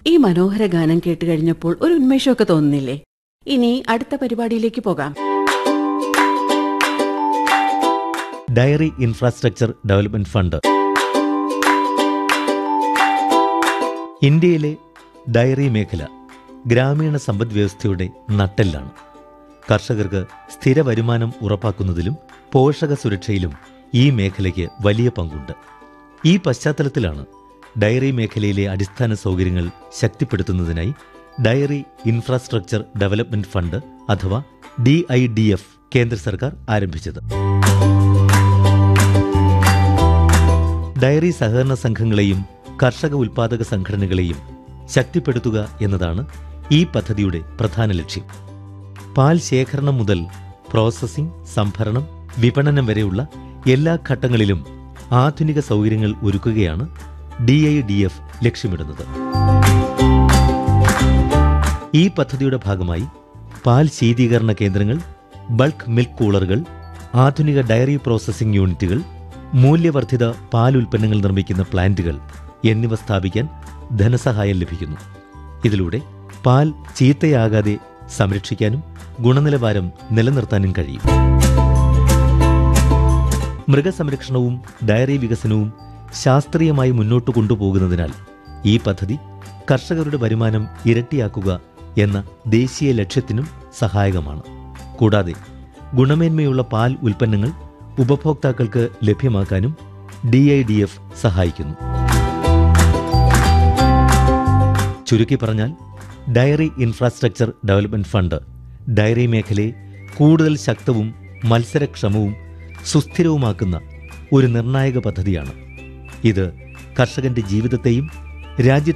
ഈ മനോഹര ഗാനം കേട്ട് കഴിഞ്ഞപ്പോൾ ഒരു ഉന്മേഷമൊക്കെ തോന്നുന്നില്ലേ ഇനി അടുത്ത പരിപാടിയിലേക്ക് പോകാം ഡയറി ഇൻഫ്രാസ്ട്രക്ചർ ഡെവലപ്മെന്റ് ഫണ്ട് ഇന്ത്യയിലെ ഡയറി മേഖല ഗ്രാമീണ സമ്പദ് വ്യവസ്ഥയുടെ നട്ടെല്ലാണ് കർഷകർക്ക് സ്ഥിര വരുമാനം ഉറപ്പാക്കുന്നതിലും പോഷക സുരക്ഷയിലും ഈ മേഖലയ്ക്ക് വലിയ പങ്കുണ്ട് ഈ പശ്ചാത്തലത്തിലാണ് ഡയറി മേഖലയിലെ അടിസ്ഥാന സൗകര്യങ്ങൾ ശക്തിപ്പെടുത്തുന്നതിനായി ഡയറി ഇൻഫ്രാസ്ട്രക്ചർ ഡെവലപ്മെന്റ് ഫണ്ട് അഥവാ ഡി ഐ ഡി എഫ് കേന്ദ്ര സർക്കാർ ആരംഭിച്ചത് ഡയറി സഹകരണ സംഘങ്ങളെയും കർഷക ഉൽപാദക സംഘടനകളെയും ശക്തിപ്പെടുത്തുക എന്നതാണ് ഈ പദ്ധതിയുടെ പ്രധാന ലക്ഷ്യം പാൽ ശേഖരണം മുതൽ പ്രോസസ്സിംഗ് സംഭരണം വിപണനം വരെയുള്ള എല്ലാ ഘട്ടങ്ങളിലും ആധുനിക സൗകര്യങ്ങൾ ഒരുക്കുകയാണ് ഡി ഐ ഡി എഫ് ലക്ഷ്യമിടുന്നത് ഈ പദ്ധതിയുടെ ഭാഗമായി പാൽ ശീതീകരണ കേന്ദ്രങ്ങൾ ബൾക്ക് മിൽക്ക് കൂളറുകൾ ആധുനിക ഡയറി പ്രോസസ്സിംഗ് യൂണിറ്റുകൾ മൂല്യവർദ്ധിത പാൽ ഉൽപ്പന്നങ്ങൾ നിർമ്മിക്കുന്ന പ്ലാന്റുകൾ എന്നിവ സ്ഥാപിക്കാൻ ധനസഹായം ലഭിക്കുന്നു ഇതിലൂടെ പാൽ ചീത്തയാകാതെ സംരക്ഷിക്കാനും ഗുണനിലവാരം നിലനിർത്താനും കഴിയും മൃഗസംരക്ഷണവും ഡയറി വികസനവും ശാസ്ത്രീയമായി മുന്നോട്ട് കൊണ്ടുപോകുന്നതിനാൽ ഈ പദ്ധതി കർഷകരുടെ വരുമാനം ഇരട്ടിയാക്കുക എന്ന ദേശീയ ലക്ഷ്യത്തിനും സഹായകമാണ് കൂടാതെ ഗുണമേന്മയുള്ള പാൽ ഉൽപ്പന്നങ്ങൾ ഉപഭോക്താക്കൾക്ക് ലഭ്യമാക്കാനും ഡി ഐ ഡി എഫ് സഹായിക്കുന്നു ചുരുക്കി പറഞ്ഞാൽ dairy infrastructure development fund dairy മേഖലയെ കൂടുതൽ ശക്തവും മത്സരക്ഷമവും സുസ്ഥിരവുമാക്കുന്ന ഒരു നിർണായക പദ്ധതിയാണ് ഇത് കർഷകന്റെ ജീവിതത്തെയും രാജ്യ